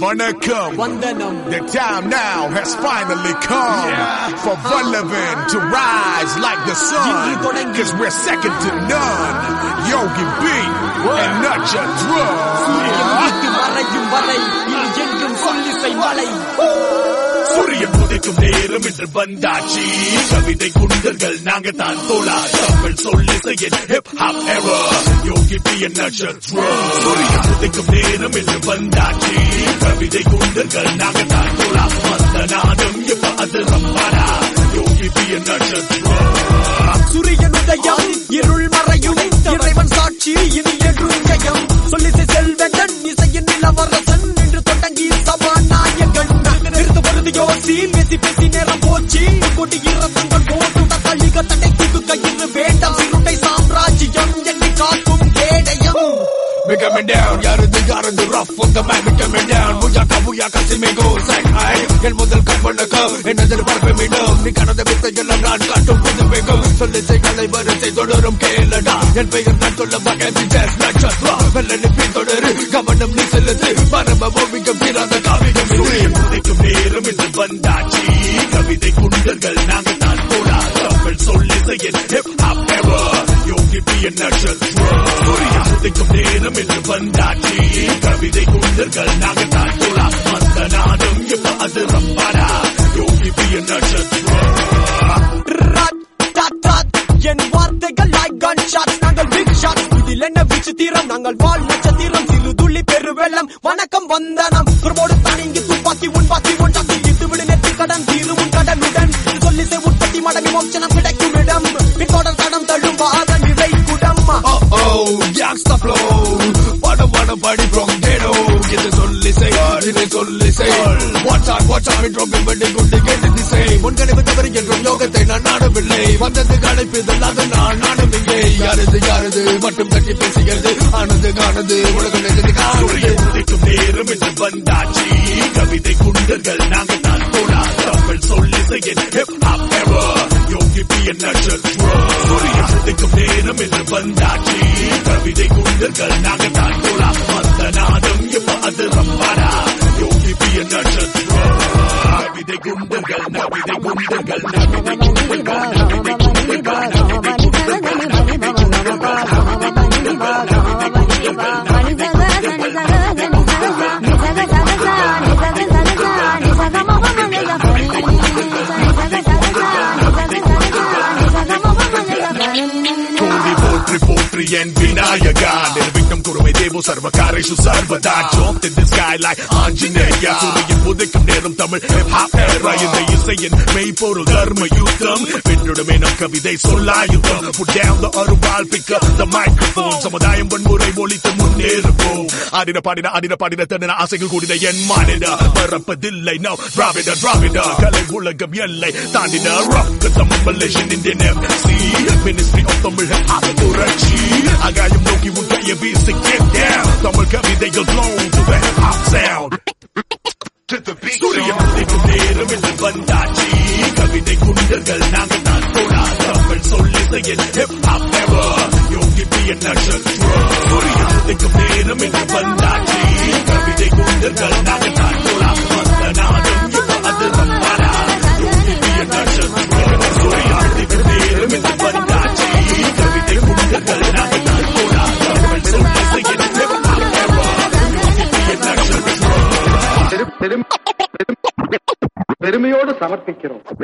Vanakkam. Vandanam. The time now has finally come for Vallabhan to rise like the இன்று sun. தொடங்கி- Cause we're second to none. Yogi B and not your சூரியன் drum. உதித்து மறையும் வரை இனி எங்கும் சொல்லிசை மலை சூரியன் உதைக்கும் நேரம் என்று வந்தாச்சு கவிதை குண்டர்கள் நாங்க தான் தோலா தமிழ் சொல்லிசையின் ஹிப் ஹாப் எரர் யோகி பி நட்சத்திரம் சூரியன் உதைக்கும் நேரம் என்று வந்தாச்சு கவிதை குண்டர்கள் நாங்க தான் தோலா அந்த நாதம் இப்ப அது ரம்பாரா யோகி பி நட்சத்திரம் சூரியன் உதயம் இருள் மறையும் இறைவன் சாட்சி இனி என்றும் ஜெயம் சொல்லிசை செல்வன் இசையின் நிலவரசன் என்று தொடங்கி சபாநாயகன் நிறுத்த பொருது யோசி பேசி பேசி நேரம் போச்சு கொடி இரத்தங்கள் போட்டுட தள்ளிக தடை தூக்கு கயிறு வேண்டாம் சிறுட்டை சாம்ராஜ்யம் எண்ணி காக்கும் கேடயம் We coming down, யாரது யாரது rough on the man, we coming down. புயாக்கா புயாக்கா சிமிகோ sang high. என் முதல் கற்பனுக்கு என்னது பரப்ப மீண்டும் நீ கனத வித்தை எல்லாம் நான் காட்டும் புது வேகம் சொல்லி செய்களை வரிசை தொடரும் கேளடா என் பெயர் நான் சொல்ல மகன் ஜெஸ் நட்சத்திரா வெள்ளனி பின்தொடரு கவனம் நீ செல்லுது பரம ஓவியம் தீராத காவியம் சூரியன் உதைக்கும் நேரம் என்று வந்தாச்சு கவிதை குண்டர்கள் நாங்கள் தான் போடா தமிழ் சொல்லிசையின் hip hop ever Yogi B நட்சத்திரம் சூரியன் உதைக்கும் நேரம் என்று வந்தாச்சு கவிதை குண்டர்கள் நாங்கள் தான் போடா அந்த நாடும் இப்ப அது ரம்பாரா யோகி பி நட்சத்திரம் ராட், டாட், டாட். என் வார்த்தைகள் like gunshots. நாங்கள் big shots. இதில் என்ன விசித்திரம் நாங்கள் வால் நட்சத்திரம் சிறு துள்ளி பெருவெள்ளம் வணக்கம் வந்தனம் குறும்போடு தானிங்கி துப்பாக்கி உன் பாக்கி உன் சக்தி இட்டு விடு நெற்றி கடன் தீரு உன் கடனுடன் இது சொல்லி செய் உற்பத்தி மடமி மோட்சணம் கிடைக்கும் இடம் பின்தொடர் தடம் தள்ளும் வாத நிலை குடம் oh gangsta flow படம் படம் படி from ghetto இது சொல்லி செயல் இது சொல்லி செயல் watch out watch out dropping வெடி குண்டு கேட்டு திசை முன்கணிவு தவறு என்றும் யோகத்தை நான் நாடவில்லை வந்தது களைப்பதில் அது நான் நாடவில்லை யாரது யாரது மட்டும் தட்டி பேசுகிறது ஆனது காணது உலகம் எதிர்த்து உதைக்கும் நேரம் என்று வந்தாச்சு கவிதை குண்டர்கள் நாங்கள் தான் போடா தமிழ் சொல்லி செய்ய hip hop ever Yogi B நட்சத்திரம் சூரியன் உதைக்கும் நேரம் என்று வந்தாச்சு கவிதை குண்டர்கள் நாங்கள் தான் போடா அந்த நாதம் இப்ப அது ரம்பாரா யோகி பி நட்சத்திரம் கவிதை குண்டர்கள் நவிதை குண்டர்கள் நவிதை குண்டர்கள் நவிதை குண்டர்கள் நவிதை கோடி போற்றி போற்றி என் விநாயகா நிர்விக்னம் குருமை தேவோ சர்வகாரேஷு சர்வதா jumped in the sky like Anjaneya சூரியன் உதிக்கும் நேரம் தமிழ் hip hop era இந்த இசையின் மெய்ப்பொருள் தர்ம யுத்தம் வென்றுடுமே நம் கவிதை சொல்லாயுதம் put down the அருவாள் pick up the microphone சமுதாயம் வன்முறை ஒழித்து முன்னேறுவோம் ஆடின பாடின ஆடின பாடின தன்னின ஆசைகள் கூடின என் மாநில மறப்பதில்லை நோ திராவிட திராவிட கலை உலகம் எல்லை தாண்டின rock Tamil Malaysian Indian MC ministry of Tamil hip hop புரட்சி ஆகாயம் நோக்கி உன் கையை வீசி get down தமிழ் கவிதைகள் flow to the hip hop sound சூரியன் உதிக்கும் நேரம் என்று வந்தாச்சு கவிதை குண்டர்கள் நாங்கள் தான் போடா தமிழ் சொல்லி செய்ய hip hop ever Yogi B நட்சத்திரம் சூரியன் உதிக்கும் நேரம் என்று வந்தாச்சு கவிதை குண்டர்கள் நாங்கள் தான் போடா அந்த நாதம் இப்ப அது ரம்பாரா யோகி பி நட்சத்திரம் சூரியன் உதிக்கும் நேரம் என்று வந்தாச்சு கவிதை குண்டர்கள் நாங்கள் தான் போடா தமிழ் சொல்லி செய்ய hip hop ever Yogi B நட்சத்திரம் பெரும் பெரும் பெரும் பெருமையோடு சமர்ப்பிக்கிறோம்